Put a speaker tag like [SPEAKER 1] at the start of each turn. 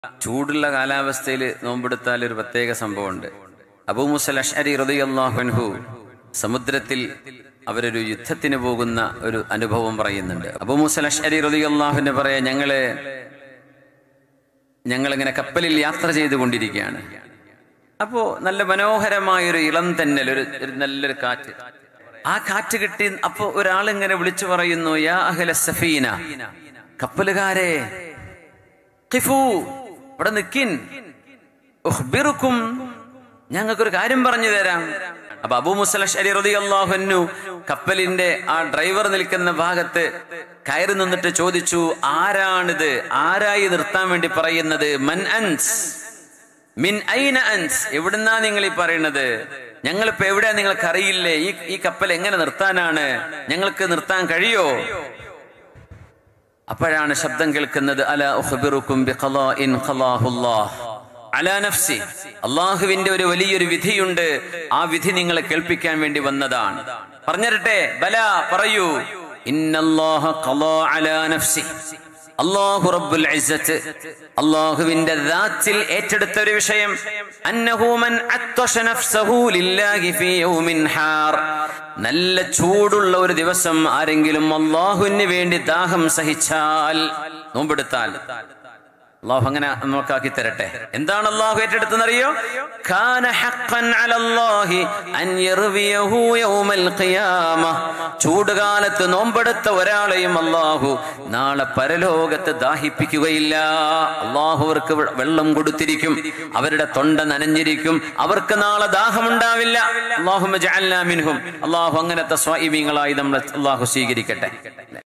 [SPEAKER 1] ചൂടുള്ള കാലാവസ്ഥയിൽ നോമ്പെടുത്താൽ ഒരു പ്രത്യേക സംഭവമുണ്ട് അബൂ മുസൽ അഷ്അരി റളിയല്ലാഹു സമുദ്രത്തിൽ അവരൊരു യുദ്ധത്തിന് പോകുന്ന ഒരു അനുഭവം പറയുന്നുണ്ട് അബൂ മുസൽ അഷ്അരി റളിയല്ലാഹുവിന്റെ പറയാ ഞങ്ങള് ഞങ്ങളിങ്ങനെ കപ്പലിൽ യാത്ര ചെയ്തുകൊണ്ടിരിക്കുകയാണ് അപ്പോ നല്ല മനോഹരമായ ഒരു ഇളം തെന്നൽ ഒരു ഒരു നല്ലൊരു കാറ്റ് ആ കാറ്റ് കിട്ടി അപ്പോ ഒരാൾ ഇങ്ങനെ വിളിച്ചു പറയുന്നു യാ അഹ്ല സഫീന കപ്പലുകാരെ ഖിഫൂ ഇവിടെ നിക്കിൻ ഉഖ്ബിറുക്കും ഞങ്ങൾക്കൊരു കാര്യം പറഞ്ഞു തരാം അപ്പൊ അബൂ മുസലി റളിയല്ലാഹു കപ്പലിന്റെ ആ ഡ്രൈവർ നിൽക്കുന്ന ഭാഗത്ത് കയറി നിന്നിട്ട് ചോദിച്ചു ആരാണിത് ആരായി നിർത്താൻ വേണ്ടി പറയുന്നത് മൻ അൻസ് മിൻ ഐന അൻസ് എവിടുന്നാ നിങ്ങൾ ഈ പറയുന്നത് ഞങ്ങളിപ്പോ എവിടെയാ നിങ്ങൾക്ക് അറിയില്ലേ ഈ ഈ കപ്പൽ എങ്ങനെ നിർത്താനാണ് ഞങ്ങൾക്ക് നിർത്താൻ കഴിയോ അപ്പോഴാണ് ശബ്ദം കേൾക്കുന്നത് അല ഉഖ്ബിറുക്കും ബിഖളാഇൻ ഖളാഹുല്ലാഹ് അലാ നഫ്സി അള്ളാഹുവിന്റെ ഒരു വലിയൊരു വിധിയുണ്ട് ആ വിധി നിങ്ങളെ കേൾപ്പിക്കാൻ വേണ്ടി വന്നതാണ് പറഞ്ഞിരട്ടെ ബല പറയൂ ഇന്നല്ലാഹ ഖളാ അലാ നഫ്സി അള്ളാഹു റബ്ബുൽ ഇസ്സത്ത് അള്ളാഹുവിന്റെ ദാത്തിൽ ഏറ്റെടുത്ത ഒരു വിഷയം അന്നഹു മൻ അത്വശ നഫ്സഹു ലില്ലാഹി ഫീ യൗമിൻ ഹാർ നല്ല ചൂടുള്ള ഒരു ദിവസം ആരെങ്കിലും അള്ളാഹുവിന് വേണ്ടി ദാഹം സഹിച്ചാൽ നോമ്പെടുത്താൽ അള്ളാഹു അങ്ങനെ നമുക്കാക്കി തരട്ടെ എന്താണ് അള്ളാഹു ഏറ്റെടുത്തെന്നറിയോ കാന ഹഖ്ഖൻ അലല്ലാഹി അൻ യർവിയഹു യൗമൽ ഖിയാമ ചൂടുകാലത്ത് നോമ്പെടുത്ത ഒരാളെയും അള്ളാഹു നാളെ പരലോകത്ത് ദാഹിപ്പിക്കുകയില്ല അള്ളാഹു അവർക്ക് വെള്ളം കൊടുത്തിരിക്കും അവരുടെ തൊണ്ട നനഞ്ഞിരിക്കും അവർക്ക് നാളെ ദാഹമുണ്ടാവില്ല അള്ളാഹു മിൻഹും അള്ളാഹു അങ്ങനത്തെ സ്വായിമീങ്ങളായി നമ്മൾ അള്ളാഹു സ്വീകരിക്കട്ടെ